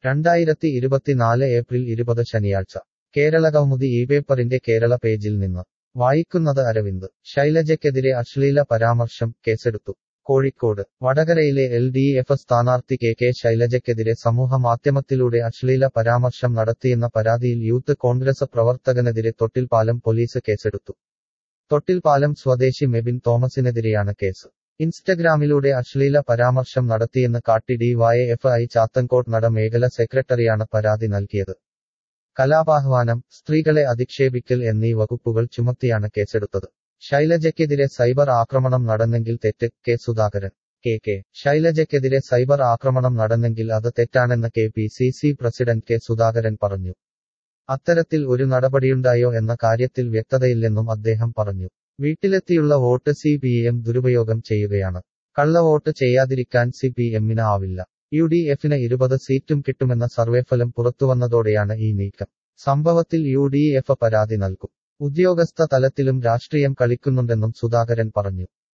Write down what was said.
രണ്ടായിരത്തി ഇരുപത്തിനാല് ഏപ്രിൽ ഇരുപത് ശനിയാഴ്ച കേരളകൗമുദി ഈ പേപ്പറിന്റെ കേരള പേജിൽ നിന്ന് വായിക്കുന്നത് അരവിന്ദ് ശൈലജയ്ക്കെതിരെ അശ്ലീല പരാമർശം കേസെടുത്തു കോഴിക്കോട് വടകരയിലെ എൽ ഡി എഫ് സ്ഥാനാർത്ഥി കെ കെ ശൈലജയ്ക്കെതിരെ സമൂഹമാധ്യമത്തിലൂടെ അശ്ലീല പരാമർശം നടത്തിയെന്ന പരാതിയിൽ യൂത്ത് കോൺഗ്രസ് പ്രവർത്തകനെതിരെ തൊട്ടിൽപ്പാലം പോലീസ് കേസെടുത്തു തൊട്ടിൽപ്പാലം സ്വദേശി മെബിൻ തോമസിനെതിരെയാണ് കേസ് ഇൻസ്റ്റഗ്രാമിലൂടെ അശ്ലീല പരാമർശം നടത്തിയെന്ന് കാട്ടി ഡിവൈഎഫ് ഐ ചാത്തൻകോട്ട് നട മേഖല സെക്രട്ടറിയാണ് പരാതി നൽകിയത് കലാപാഹ്വാനം സ്ത്രീകളെ അധിക്ഷേപിക്കൽ എന്നീ വകുപ്പുകൾ ചുമത്തിയാണ് കേസെടുത്തത് ശൈലജയ്ക്കെതിരെ സൈബർ ആക്രമണം നടന്നെങ്കിൽ തെറ്റ് കെ സുധാകരൻ കെ കെ ശൈലജയ്ക്കെതിരെ സൈബർ ആക്രമണം നടന്നെങ്കിൽ അത് തെറ്റാണെന്ന് K P C C president K Sudhakaran പറഞ്ഞു അത്തരത്തിൽ ഒരു നടപടിയുണ്ടായോ എന്ന കാര്യത്തിൽ വ്യക്തതയില്ലെന്നും അദ്ദേഹം പറഞ്ഞു വീട്ടിലെത്തിയുള്ള വോട്ട് സി പി എം ദുരുപയോഗം ചെയ്യുകയാണ് കള്ളവോട്ട് ചെയ്യാതിരിക്കാൻ സി പി എമ്മിന് ആവില്ല യു ഡി എഫിന് ഇരുപത് സീറ്റും കിട്ടുമെന്ന സർവേഫലം പുറത്തുവന്നതോടെയാണ് ഈ നീക്കം സംഭവത്തിൽ യു ഡി എഫ് പരാതി നൽകും ഉദ്യോഗസ്ഥ തലത്തിലും രാഷ്ട്രീയം കളിക്കുന്നുണ്ടെന്നും സുധാകരൻ പറഞ്ഞു